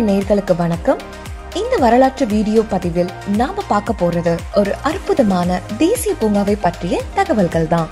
நேர்களுக்கு வணக்கம் இந்த வரலாற்று வீடியோ பதிவில் நாம பார்க்க போறது ஒரு அற்புதமான தேசிய பூங்காவை பற்றிய தகவல்கள் தான்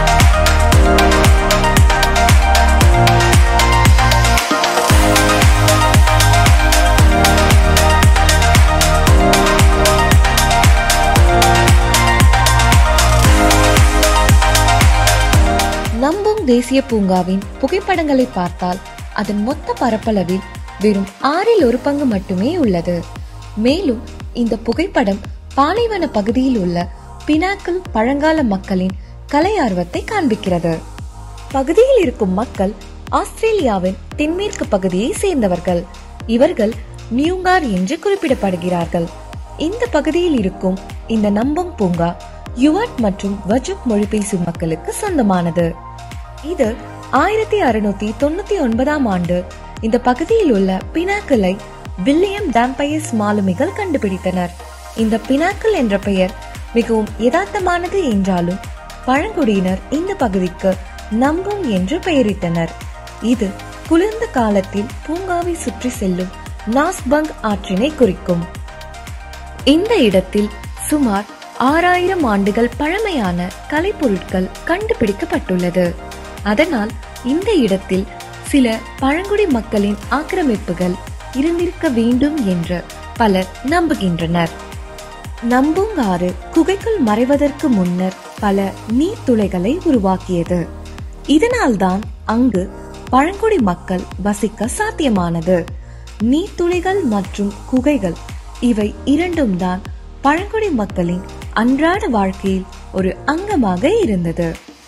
நம்புங் தேசிய பூங்காவின் புகைப்படங்களை பார்த்தால் அதன் மொத்த பரப்பளவில் வெறும் ஆறில் ஒரு பங்கு மட்டுமே உள்ளது மேலும் இந்த புகைப்படம் பாலைவன பகுதியில் உள்ள பினாக்கிள் பழங்கால மக்களின் கலை ஆர்வத்தை காண்பிக்கிறது பகுதியில் இருக்கும் மக்கள் ஆஸ்திரேலியாவின் தென்மேற்கு பகுதியை சேர்ந்தவர்கள் இவர்கள் மியூங்கார் என்று குறிப்பிடப்படுகிறார்கள் இந்த பகுதியில் இருக்கும் இந்த நம்பம் பூங்கா யுவாட் மற்றும் வஜுக் மொழி பேசும் மக்களுக்கு சொந்தமானது இது ஆயிரத்தி அறுநூத்தி தொண்ணூத்தி ஒன்பதாம் ஆண்டு இந்த பகுதியில் உள்ள பினாக்கிளை வில்லியம் டாம்பயஸ் மாலுமிகள் கண்டுபிடித்தனர் இந்த பினாக்கிள் என்ற பெயர் மிகவும் யதார்த்தமானது என்றாலும் பழங்குடியினர் இந்த பகுதிக்கு நம்பும் என்று பெயரிட்டனர் இது குளிர்ந்த காலத்தில் பூங்காவை சுற்றி செல்லும் நாஸ்பங் ஆற்றினை குறிக்கும் இந்த இடத்தில் சுமார் ஆறாயிரம் ஆண்டுகள் பழமையான கலைப்பொருட்கள் கண்டுபிடிக்கப்பட்டுள்ளது அதனால் இந்த இடத்தில் சில பழங்குடி மக்களின் ஆக்கிரமிப்புகள் இருந்திருக்க வேண்டும் என்று பலர் நம்புகின்றனர் நம்புங்காறு குகைக்குள் மறைவதற்கு முன்னர் பல நீர்த்துளைகளை உருவாக்கியது இதனால்தான் அங்கு பழங்குடி மக்கள் வசிக்க சாத்தியமானது நீர்த்துளிகள் மற்றும் குகைகள் இவை இரண்டும் தான் பழங்குடி மக்களின் அன்றாட வாழ்க்கையில் ஒரு அங்கமாக இருந்தது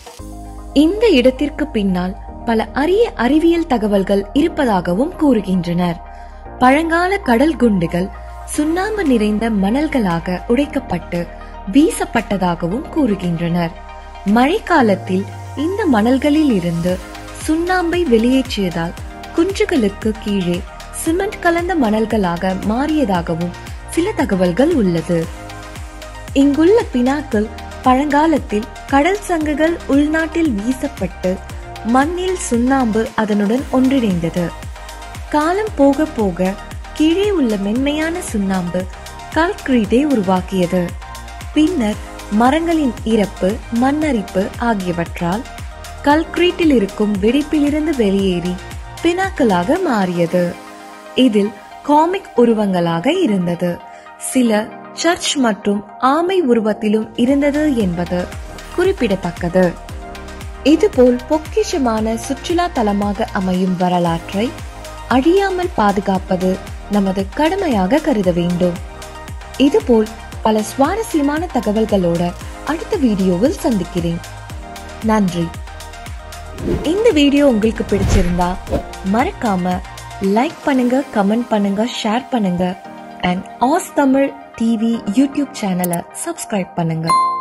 இந்த இடத்திற்கு பின்னால் பல அரிய அறிவியல் தகவல்கள் இருப்பதாகவும் கூறுகின்றனர் பழங்கால கடல் குண்டுகள் சுண்ணாம்பு நிறைந்த மணல்களாக உடைக்கப்பட்டு வீசப்பட்டதாகவும் கூறுகின்றனர் மழைக்காலத்தில் இந்த மணல்களில் இருந்து சுண்ணாம்பை வெளியேற்றியதால் குன்றுகளுக்கு கீழே சிமெண்ட் கலந்த மணல்களாக மாறியதாகவும் சில தகவல்கள் உள்ளது இங்குள்ள பினாக்கள் பழங்காலத்தில் கடல் சங்குகள் உள்நாட்டில் வீசப்பட்டு மண்ணில் சுண்ணாம்பு அதனுடன் ஒன்றிணைந்தது காலம் போக போக கீழே உள்ள மென்மையான சுண்ணாம்பு கல்கிரீட்டை உருவாக்கியது பின்னர் மரங்களின் இறப்பு மண்ணரிப்பு ஆகியவற்றால் கல்கிரீட்டில் இருக்கும் வெடிப்பிலிருந்து வெளியேறி பினாக்களாக மாறியது இதில் காமிக் உருவங்களாக இருந்தது சில சர்ச் மற்றும் ஆமை உருவத்திலும் இருந்தது என்பது குறிப்பிடத்தக்கது இதுபோல் பொக்கிஷமான சுற்றுலா தலமாக அமையும் வரலாற்றை அழியாமல் பாதுகாப்பது நமது கடமையாக கருத வேண்டும் இதுபோல் பல சுவாரஸ்யமான தகவல்களோட அடுத்த வீடியோவில் சந்திக்கிறேன் நன்றி இந்த வீடியோ உங்களுக்கு பிடிச்சிருந்தா மறக்காம லைக் பண்ணுங்க கமெண்ட் பண்ணுங்க ஷேர் பண்ணுங்க அண்ட் ஆஸ் தமிழ் டிவி யூடியூப் சேனலை சப்ஸ்கிரைப் பண்ணுங்க